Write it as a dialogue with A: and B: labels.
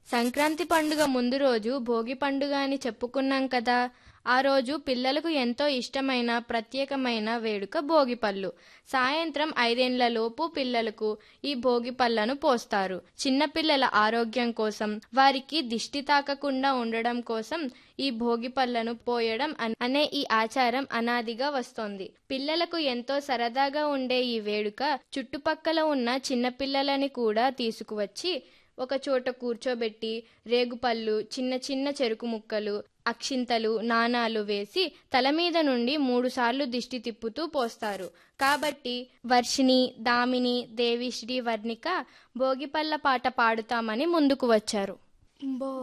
A: సంక్రాంతి పండుగ ముందు రోజు భోగి పండుగ అని చెప్పుకున్నాం కదా ఆ రోజు పిల్లలకు ఎంతో ఇష్టమైన ప్రత్యేకమైన వేడుక భోగి పళ్ళు సాయంత్రం ఐదేండ్లలోపు పిల్లలకు ఈ భోగి పళ్ళను పోస్తారు చిన్నపిల్లల ఆరోగ్యం కోసం వారికి దిష్టి తాకకుండా ఉండడం కోసం ఈ భోగి పళ్ళను పోయడం అన్- అనే ఈ ఆచారం అనాదిగా వస్తోంది పిల్లలకు ఎంతో సరదాగా ఉండే ఈ వేడుక చుట్టుపక్కల ఉన్న చిన్నపిల్లలని కూడా తీసుకువచ్చి ఒక చోట కూర్చోబెట్టి రేగుపళ్ళు చిన్న చిన్న చెరుకు ముక్కలు అక్షింతలు నాణాలు వేసి తల మీద నుండి మూడు సార్లు దిష్టి తిప్పుతూ పోస్తారు కాబట్టి వర్షిణి దామిని దేవిశ్రీ వర్ణిక భోగిపళ్ళ పాట పాడుతామని ముందుకు వచ్చారు
B: బో